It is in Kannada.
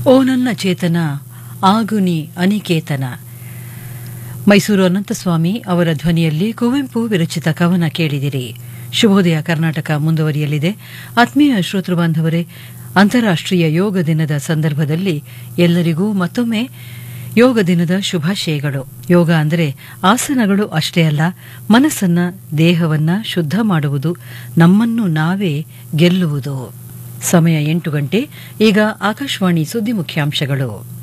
ಓ ನನ್ನ ಚೇತನ ಆಗುನಿ ಅನಿಕೇತನ ಮೈಸೂರು ಅನಂತಸ್ವಾಮಿ ಅವರ ಧ್ವನಿಯಲ್ಲಿ ಕುವೆಂಪು ವಿರಚಿತ ಕವನ ಕೇಳಿದಿರಿ ಶುಭೋದಯ ಕರ್ನಾಟಕ ಮುಂದುವರಿಯಲಿದೆ ಆತ್ಮೀಯ ಶ್ರೋತೃ ಬಾಂಧವರೇ ಅಂತಾರಾಷ್ಟ್ರೀಯ ಯೋಗ ದಿನದ ಸಂದರ್ಭದಲ್ಲಿ ಎಲ್ಲರಿಗೂ ಮತ್ತೊಮ್ಮೆ ಯೋಗ ದಿನದ ಶುಭಾಶಯಗಳು ಯೋಗ ಅಂದರೆ ಆಸನಗಳು ಅಷ್ಟೇ ಅಲ್ಲ ಮನಸ್ಸನ್ನ ದೇಹವನ್ನ ಶುದ್ಧ ಮಾಡುವುದು ನಮ್ಮನ್ನು ನಾವೇ ಗೆಲ್ಲುವುದು ಸಮಯ ಎಂಟು ಗಂಟೆ ಈಗ ಆಕಾಶವಾಣಿ ಸುದ್ದಿ ಮುಖ್ಯಾಂಶಗಳು